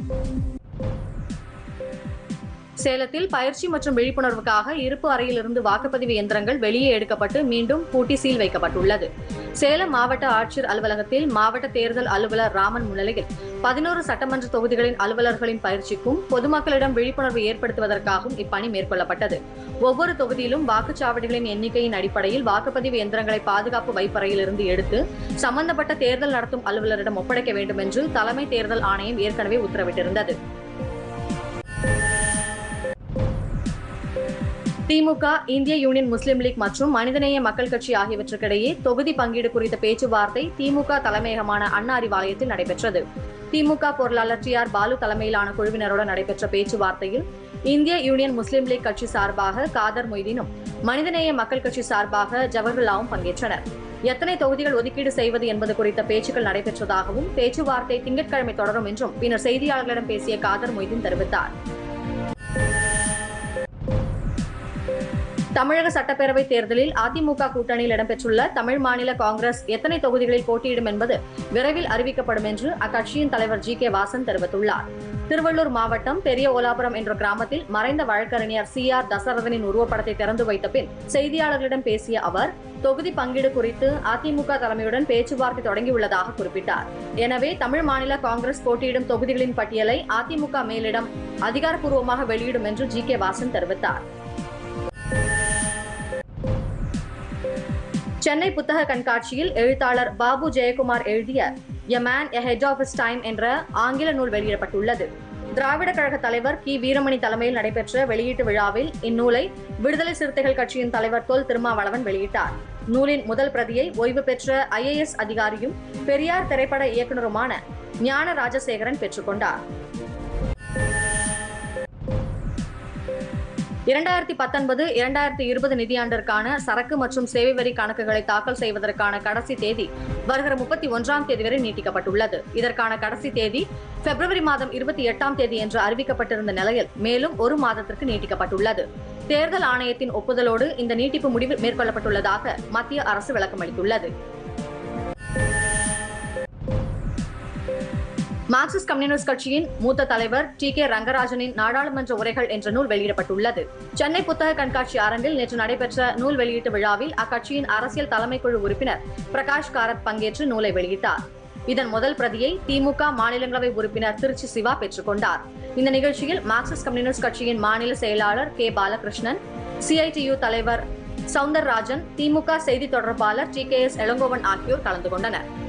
சேலத்தில் பயிற்சி மற்றும் விழிப்புணர்வுக்காக இருப்பு அறையிலிருந்து வாக்குப்பதிவு இயந்திரங்கள் வெளியே எடுக்கப்பட்டு மீண்டும் பூட்டி சீல் வைக்கப்பட்டுள்ளது சேலம் மாவட்ட ஆட்சியர் அலுவலகத்தில் மாவட்ட தேர்தல் அலுவலர் ராமன் முன்னிலையில் பதினோரு சட்டமன்ற தொகுதிகளின் அலுவலர்களின் பயிற்சிக்கும் பொதுமக்களிடம் விழிப்புணர்வு ஏற்படுத்துவதற்காகவும் இப்பணி மேற்கொள்ளப்பட்டது ஒவ்வொரு தொகுதியிலும் வாக்குச்சாவடிகளின் எண்ணிக்கையின் அடிப்படையில் வாக்குப்பதிவு இயந்திரங்களை பாதுகாப்பு வைப்பறையிலிருந்து எடுத்து சம்பந்தப்பட்ட தேர்தல் நடத்தும் அலுவலரிடம் ஒப்படைக்க வேண்டும் என்று தலைமை தேர்தல் ஆணையம் ஏற்கனவே உத்தரவிட்டிருந்தது திமுக இந்திய யூனியன் முஸ்லீம் லீக் மற்றும் மனிதநேய மக்கள் கட்சி ஆகியவற்றுக்கிடையே தொகுதி பங்கீடு குறித்த பேச்சுவார்த்தை திமுக தலைமையகமான அண்ணா அறிவாலயத்தில் நடைபெற்றது திமுக பொருளாளர் டி ஆர் பாலு தலைமையிலான குழுவினருடன் நடைபெற்ற பேச்சுவார்த்தையில் இந்திய யூனியன் முஸ்லீம் லீக் கட்சி சார்பாக காதர் மொய்தீனும் மனிதநேய மக்கள் கட்சி சார்பாக ஜவஹர்லாவும் பங்கேற்றனர் எத்தனை தொகுதிகள் ஒதுக்கீடு செய்வது என்பது குறித்த பேச்சுக்கள் நடைபெற்றதாகவும் பேச்சுவார்த்தை திங்கட்கிழமை தொடரும் என்றும் பின்னர் செய்தியாளர்களிடம் பேசிய காதர் மொய்தீன் தெரிவித்தார் தமிழக சட்டப்பேரவை தேர்தலில் அதிமுக கூட்டணியில் இடம்பெற்றுள்ள தமிழ் மாநில காங்கிரஸ் எத்தனை தொகுதிகளில் போட்டியிடும் என்பது விரைவில் அறிவிக்கப்படும் என்று அக்கட்சியின் தலைவர் ஜி கே வாசன் தெரிவித்துள்ளார் திருவள்ளூர் மாவட்டம் பெரிய ஓலாபுரம் என்ற கிராமத்தில் மறைந்த வழக்கறிஞர் சி ஆர் தசரதனின் உருவப்படத்தை திறந்து வைத்த பின் செய்தியாளர்களிடம் பேசிய அவர் தொகுதி பங்கீடு குறித்து அதிமுக தலைமையுடன் பேச்சுவார்த்தை தொடங்கியுள்ளதாக குறிப்பிட்டார் எனவே தமிழ் மாநில காங்கிரஸ் போட்டியிடும் தொகுதிகளின் பட்டியலை அதிமுக மேலிடம் அதிகாரப்பூர்வமாக வெளியிடும் என்று ஜி கே வாசன் தெரிவித்தார் சென்னை புத்தக கண்காட்சியில் எழுத்தாளர் பாபு ஜெயக்குமார் எழுதிய a man ahead of his time என்ற ஆங்கில நூல் வெளியிடப்பட்டுள்ளது திராவிட கழக தலைவர் கி வீரமணி தலைமையில் நடைபெற்ற வெளியீட்டு விழாவில் இந்நூலை விடுதலை சிறுத்தைகள் கட்சியின் தலைவர் தொல் திருமாவளவன் வெளியிட்டார் நூலின் முதல் பிரதியை ஓய்வு பெற்ற ஐஏஎஸ் அதிகாரியும் பெரியார் திரைப்பட இயக்குநருமான ஞான ராஜசேகரன் பெற்றுக்கொண்டார் இரண்டாயிரத்தி பத்தொன்பது இரண்டாயிரத்தி இருபது நிதியாண்டிற்கான சரக்கு மற்றும் சேவை வரி கணக்குகளை தாக்கல் செய்வதற்கான கடைசி தேதி வருகிற முப்பத்தி ஒன்றாம் தேதி வரை நீட்டிக்கப்பட்டுள்ளது இதற்கான கடைசி தேதி பிப்ரவரி மாதம் இருபத்தி எட்டாம் தேதி என்று அறிவிக்கப்பட்டிருந்த நிலையில் மேலும் ஒரு மாதத்திற்கு நீட்டிக்கப்பட்டுள்ளது தேர்தல் ஆணையத்தின் ஒப்புதலோடு இந்த நீட்டிப்பு முடிவு மேற்கொள்ளப்பட்டுள்ளதாக மத்திய அரசு விளக்கமளித்துள்ளது மார்க்சிஸ்ட் கம்யூனிஸ்ட் கட்சியின் மூத்த தலைவர் டி கே ரங்கராஜனின் நாடாளுமன்ற உரைகள் என்ற நூல் வெளியிடப்பட்டுள்ளது சென்னை புத்தக கண்காட்சி அரங்கில் நேற்று நடைபெற்ற நூல் வெளியீட்டு விழாவில் அக்கட்சியின் அரசியல் தலைமைக்குழு உறுப்பினர் பிரகாஷ் காரத் பங்கேற்று நூலை வெளியிட்டார் இதன் முதல் பிரதியை திமுக மாநிலங்களவை உறுப்பினர் திருச்சி சிவா பெற்றுக்கொண்டார் இந்த நிகழ்ச்சியில் மார்க்சிஸ்ட் கம்யூனிஸ்ட் கட்சியின் மாநில செயலாளர் கே பாலகிருஷ்ணன் சிஐடியு தலைவர் சவுந்தரராஜன் திமுக செய்தி தொடர்பாளர் டி கே எஸ் இளங்கோவன் ஆகியோர் கலந்து கொண்டனர்